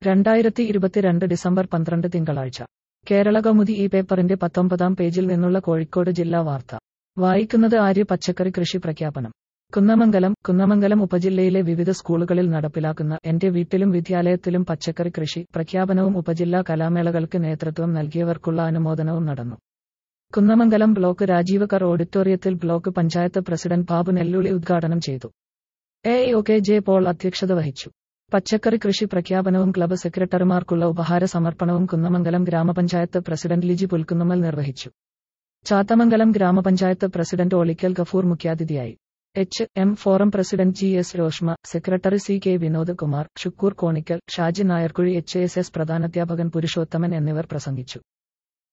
രണ്ടായിരത്തി ഇരുപത്തിരണ്ട് ഡിസംബർ പന്ത്രണ്ട് തിങ്കളാഴ്ച കേരള കൗമുദി ഈ പേപ്പറിന്റെ പത്തൊമ്പതാം പേജിൽ നിന്നുള്ള കോഴിക്കോട് ജില്ലാ വാർത്ത വായിക്കുന്നത് ആര്യ പച്ചക്കറി കൃഷി പ്രഖ്യാപനം കുന്നമംഗലം കുന്നമംഗലം ഉപജില്ലയിലെ വിവിധ സ്കൂളുകളിൽ നടപ്പിലാക്കുന്ന എന്റെ വീട്ടിലും വിദ്യാലയത്തിലും പച്ചക്കറി കൃഷി പ്രഖ്യാപനവും ഉപജില്ലാ കലാമേളകൾക്ക് നേതൃത്വം നൽകിയവർക്കുള്ള അനുമോദനവും നടന്നു കുന്നമംഗലം ബ്ലോക്ക് രാജീവ് കർ ഓഡിറ്റോറിയത്തിൽ ബ്ലോക്ക് പഞ്ചായത്ത് പ്രസിഡന്റ് ബാബു നെല്ലുളി ഉദ്ഘാടനം ചെയ്തു A O K J Paul അധ്യക്ഷത വഹിച്ചു പച്ചക്കറി കൃഷി പ്രഖ്യാപനവും ക്ലബ്ബ് സെക്രട്ടറിമാർക്കുള്ള ഉപഹാര സമർപ്പണവും കുന്നമംഗലം ഗ്രാമപഞ്ചായത്ത് പ്രസിഡന്റ് ലിജി പുൽക്കുന്നമ്മൽ നിർവഹിച്ചു ചാത്തമംഗലം ഗ്രാമപഞ്ചായത്ത് പ്രസിഡന്റ് ഒളിക്കൽ ഗഫൂർ മുഖ്യാതിഥിയായി H M forum president G S Roshma secretary C K Vinod Kumar Shukkoor Konikkal Shaji Nayarkuzhi H S S പ്രധാനാധ്യാപകൻ പുരുഷോത്തമൻ എന്നിവർ പ്രസംഗിച്ചു